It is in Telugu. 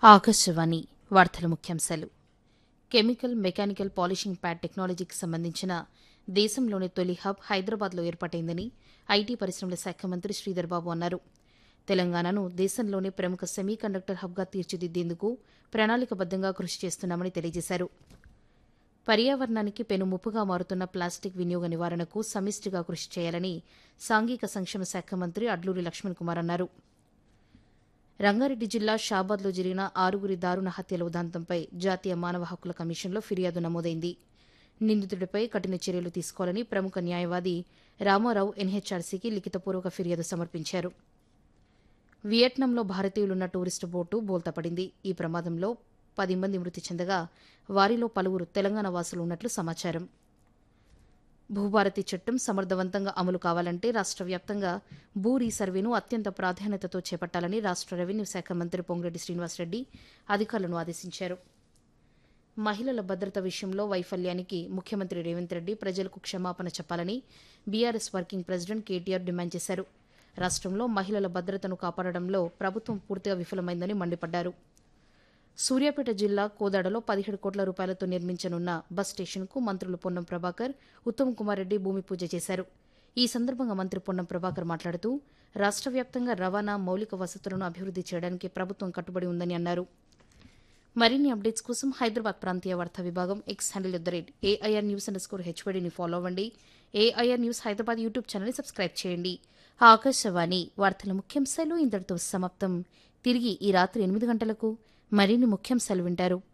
ఆకాశవాణి వార్తల ముఖ్యాంశాలు కెమికల్ మెకానికల్ పాలిషింగ్ ప్యాడ్ టెక్నాలజీకి సంబంధించిన దేశంలోని తొలి హబ్ హైదరాబాద్లో ఏర్పాటైందని ఐటీ పరిశ్రమల శాఖ మంత్రి శ్రీధర్ బాబు అన్నారు తెలంగాణను దేశంలోనే ప్రముఖ సెమీ కండక్టర్ హబ్గా తీర్చిదిద్దేందుకు ప్రణాళికబద్దంగా కృషి చేస్తున్నామని తెలియజేశారు పర్యావరణానికి పెను ముప్పుగా మారుతున్న ప్లాస్టిక్ వినియోగ నివారణకు సమిష్టిగా కృషి చేయాలని సాంఘిక సంక్షేమ శాఖ మంత్రి అడ్లూరి లక్ష్మణ్ కుమార్ అన్నారు రంగారెడ్డి జిల్లా షాబాద్లో జరిగిన ఆరుగురి దారుణ హత్యల ఉదాంతంపై జాతీయ మానవ హక్కుల కమిషన్లో ఫిర్యాదు నమోదైంది నిందితుడిపై కఠిన చర్యలు తీసుకోవాలని ప్రముఖ న్యాయవాది రామారావు ఎన్హెచ్ఆర్సీకి లిఖితపూర్వక ఫిర్యాదు సమర్పించారు వియట్నాంలో భారతీయులున్న టూరిస్టు బోటు బోల్తాపడింది ఈ ప్రమాదంలో పది మంది మృతి చెందగా వారిలో పలువురు తెలంగాణ వాసులు ఉన్నట్లు సమాచారం భూభారతి చట్టం సమర్థవంతంగా అమలు కావాలంటే రాష్ట్ర వ్యాప్తంగా భూ రీసర్వేను అత్యంత ప్రాధాన్యతతో చేపట్టాలని రాష్ట్ర రెవెన్యూ శాఖ మంత్రి పొంగిరెడ్డి శ్రీనివాసరెడ్డి అధికారులను ఆదేశించారు మహిళల భద్రత విషయంలో వైఫల్యానికి ముఖ్యమంత్రి రేవంత్ రెడ్డి ప్రజలకు క్షమాపణ చెప్పాలని BRS working president KTR demand చేశారు రాష్ట్రంలో మహిళల భద్రతను కాపాడడంలో ప్రభుత్వం పూర్తిగా విఫలమైందని మండిపడ్డారు సూర్యాపేట జిల్లా కోదాడలో పదిహేడు కోట్ల రూపాయలతో నిర్మించనున్న బస్ స్టేషన్కు మంత్రులు పొన్నం ప్రభాకర్ ఉత్తమ్ కుమార్ రెడ్డి భూమి పూజ చేశారు ఈ సందర్భంగా మంత్రి పొన్నం ప్రభాకర్ మాట్లాడుతూ రాష్ట్ర వ్యాప్తంగా రవాణా మౌలిక వసతులను అభివృద్ది చేయడానికి ప్రభుత్వం కట్టుబడి ఉందని అన్నారు మరిన్ని అప్డేట్స్ కోసం హైదరాబాద్ ప్రాంతీయ వార్తా విభాగం X handle at the rate AIR news underscore స్కోర్ హెచ్వడిని ఫాలో అవ్వండి ఏఐఆర్ న్యూస్ హైదరాబాద్ యూట్యూబ్ ఛానల్ని సబ్స్క్రైబ్ చేయండి ఆకాశవాణి వార్తల ముఖ్యాంశాలు ఇంతటితో సమాప్తం తిరిగి ఈ రాత్రి ఎనిమిది గంటలకు మరిన్ని ముఖ్యాంశాలు వింటారు